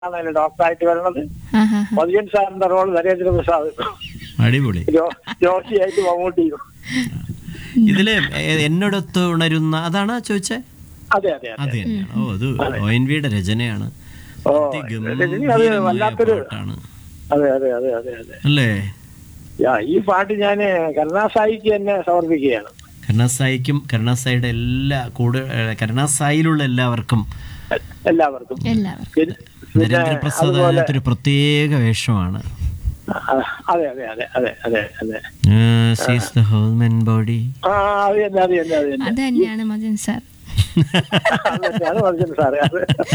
ആണ് ഡോക്ടറായിട്ട് വരണത് ആഹാ. മധുജൻ സാറിന്റെ റോൾ നരേന്ദ്ര പ്രസാദ് അടിപൊളി ജോ- ജോഷിയായിട്ട് മമ്മൂട്ടിയും ഇതില് എ- എന്നോടൊത്ത് ഉണരുന്ന അതാണ് ചോദിച്ചേ അതെ അതെ അത് അതെ തന്നെയാണ് ഓ അത് ഒ എൻ വിയുടെ രചനയാണ് ഓ അതിഗംഭീരമായ രജനി അത് വല്ലാത്തൊരു പാട്ടാണ് അതെ അതെ അതെ അതെ അതെ അല്ലേ യാ, ഈ പാട്ട് ഞാൻ കരുണാസായിക്ക് തന്നെ സമർപ്പിക്കുകയാണ് കരുണാസായിക്കും കരുണാസായിയുടെ എല്ലാ കൂടെ ഏഹ്, കരുണാസായിലുള്ള എല്ലാവർക്കും എല്ലാവർക്കും എല്ലാവർക്കും പിന്നെ പിന്നെ നരേന്ദ്രപ്രസാദ് അതുപോലെ അതിനകത്തൊരു പ്രത്യേക വേഷമാണ് ആ, അതെ അതെ അതെ അതെ അതെ അതെ സീസ് ദ ഹോൾ മെൻ ബോഡി ആ അത് തന്നെ അത് തന്നെ അത് തന്നെ അത് തന്നെയാണ് മജൻ സാർ അത് തന്നെയാണ് മധുജൻ സാറ് അത്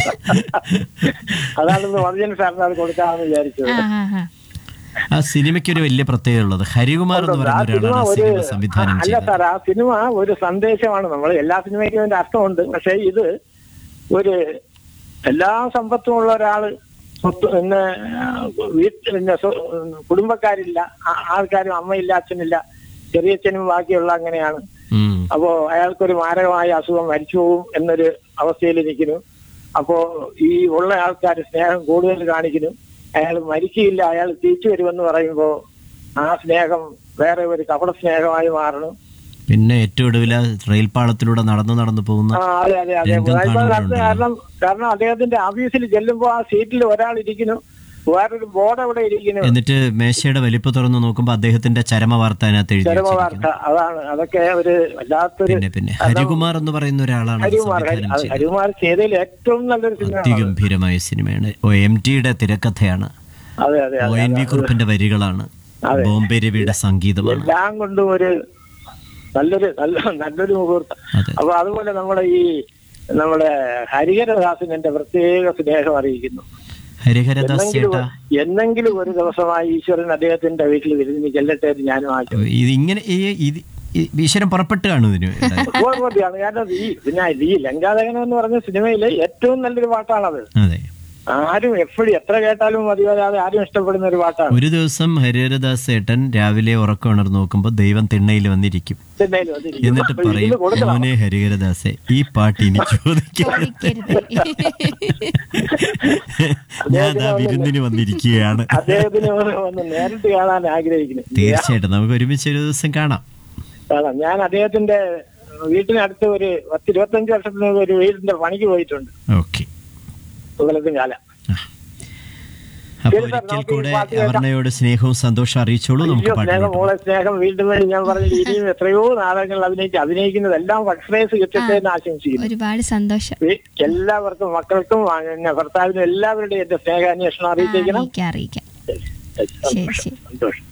അതാണെന്ന് മധുജൻ സാറിന് അത് കൊടുക്കാമെന്ന് വിചാരിച്ചത് ആ ആ ആ ആ സിനിമയ്ക്ക് ഒരു വലിയ പ്രത്യേകത ഉള്ളത് ഹരികുമാർ എന്ന് ആ പറയുന്ന സിനിമ ഒരാളാണ് ആ ഒരു സിനിമ സംവിധാനം അല്ല ചെയ്തത് സാർ ആ സിനിമ ഒരു സന്ദേശമാണ് നമ്മൾ എല്ലാ സിനിമയ്ക്കും അതിന്റെ അർത്ഥമുണ്ട് പക്ഷെ ഇത് ഒരു എല്ലാ സമ്പത്തും ഉള്ള ഒരാള് സ്വത്ത് പിന്നെ വീട്ടിൽ പിന്നെ സ്വ- കുടുംബക്കാരില്ല ആ- ആൾക്കാരും അമ്മയില്ല അച്ഛനില്ല ചെറിയച്ഛനും ബാക്കിയുള്ള അങ്ങനെയാണ് ഉം. അപ്പോ അയാൾക്കൊരു മാരകമായ അസുഖം മരിച്ചു പോകും എന്നൊരു അവസ്ഥയിൽ ഇരിക്കുന്നു അപ്പോ ഈ ഉള്ള ആൾക്കാർ സ്നേഹം കൂടുതൽ കാണിക്കുന്നു അയാൾ മരിക്കില്ല അയാൾ തിരിച്ചു വരുമെന്ന് പറയുമ്പോ ആ സ്നേഹം വേറെ ഒരു കപട സ്നേഹമായി മാറണം പിന്നെ ഏറ്റവും ഒടുവിൽ ആ റെയിൽ പാളത്തിലൂടെ നടന്നു നടന്നു പോകുന്ന ആ അതെ അതെ അതെ രംഗം ഇപ്പൊ കാരണം കാണുന്നുണ്ടല്ലോ. കാരണം കാരണം അദ്ദേഹത്തിന്റെ ഓഫീസിൽ ചെല്ലുമ്പോ ആ സീറ്റിൽ ഒരാൾ ഇരിക്കുന്നു വേറൊരു ബോർഡ് അവിടെ ഇരിക്കുന്നു എന്നിട്ട് മേശയുടെ വലിപ്പം തുറന്നു നോക്കുമ്പോൾ അദ്ദേഹത്തിന്റെ ചരമ വാർത്ത അതിനകത്ത് എഴുതി ചരമ വെച്ചിരിക്കുന്നു. വാർത്ത അതാണ് അതൊക്കെ ഒരു വല്ലാത്തൊരു പിന്നെ പിന്നെ ഹരികുമാർ എന്ന് പറയുന്ന ഒരാളാണ് അത് ഹരികുമാർ സംവിധാനം ഹരി- ചെയ്തത് ഹരികുമാർ ചെയ്തതിൽ ഏറ്റവും നല്ലൊരു സിനിമയാണ് അതിഗംഭീരമായ സിനിമയാണ് ഒ എം ടിയുടെ തിരക്കഥയാണ് അതെ അതെ ഒ അതെ എൻ വി കുറുപ്പിന്റെ വരികളാണ് അതെ. ബോംബെ രവിയുടെ സംഗീതമാണ് എല്ലാം കൊണ്ടും ഒരു നല്ലൊരു നല്ല നല്ലൊരു മുഹൂർത്തം അതെ അപ്പൊ അതുപോലെ നമ്മുടെ ഈ നമ്മുടെ ഹരിഹരദാസിന് എന്റെ പ്രത്യേക സ്നേഹം അറിയിക്കുന്നു ഹരിഹരദാസ് എന്നെങ്കിലും ചേട്ടാ എന്നെങ്കിലും ഒരു ദിവസമായി ഈശ്വരൻ അദ്ദേഹത്തിന്റെ വീട്ടിൽ വിരുന്നിന് ചെല്ലട്ടെ എന്ന് ഞാനും ആശം ഇത് ഇങ്ങനെ ഈ ഇത് ഈ ഈശ്വരൻ പുറപ്പെട്ട് കാണും ഇതിന് ഓർമ്മയാണ് കാരണം ഈ പിന്നെ ഈ ലങ്കാദഹനം എന്ന് പറഞ്ഞ സിനിമയിലെ ഏറ്റവും നല്ലൊരു പാട്ടാണത് അതെ ആരും എപ്പോഴും എത്ര കേട്ടാലും മതിവരാതെ ആരും ഇഷ്ടപ്പെടുന്ന ഒരു പാട്ടാണ് ഒരു ദിവസം ഹരിഹരദാസ് ഏട്ടൻ രാവിലെ ഉറക്കം ഉണർന്ന് നോക്കുമ്പോൾ ദൈവം തിണ്ണയിൽ വന്നിരിക്കും ചെന്നൈയിൽ വന്നിരിക്കുന്നു. എന്നിട്ട് അപ്പൊ പറയും ഇതിന് കൊടുക്കണം മോനെ ഹരിഹരദാസെ ഈ പാട്ട് ഇനി ചോദിക്കരുത് ചോദിക്കരുത് ഞാൻ ആ വിരുന്നിന് വന്നിരിക്കുകയാണ് അദ്ദേഹത്തിന് ഒന്ന് നേരിട്ട് കാണാൻ ആഗ്രഹിക്കുന്നു തീർച്ചയായിട്ടും നമുക്ക് ഒരുമിച്ച് ഒരു ദിവസം കാണാം കാണാം ഞാൻ അദ്ദേഹത്തിന്റെ വീട്ടിനടുത്ത് ഒരു പത്ത് ഇരുപത്തഞ്ച് വർഷത്തിന് മുമ്പ് ഒരു വീടിന്റെ പണിക്ക് പോയിട്ടുണ്ട് ഓക്കെ കൊല്ലത്തും കാലം അപ്പൊ ശരി സാർ, ഒരിക്കൽ നമുക്ക് ഈ കൂടെ പാട്ട് കേൾക്കാം. അവർണയോട് സ്നേഹവും സന്തോഷം അറിയിച്ചോളൂ നമുക്ക് അയ്യോ, പാട്ട് സ്നേഹം കേൾക്കാം. മോളെ സ്നേഹം വീണ്ടും വേണ്ടി ഞാൻ പറഞ്ഞു ഇനിയും എത്രയോ നാടകങ്ങൾ അഭിനയിച്ച് അഭിനയിക്കുന്നതെല്ലാം ഫസ്റ്റ് കിട്ടട്ടെ എന്ന് ആശംസിക്കുന്നു ഒരുപാട് സന്തോഷം ഈ എല്ലാവർക്കും മക്കൾക്കും ആ, പിന്നെ ഭർത്താവിനും എല്ലാവരുടെയും എന്റെ സ്നേഹാന്വേഷണം അറിയിച്ചേക്കണം അറിയിക്കാം അറിയിക്കാം ശരി, ശരി, ശരി, സന്തോഷം ശരി. സന്തോഷം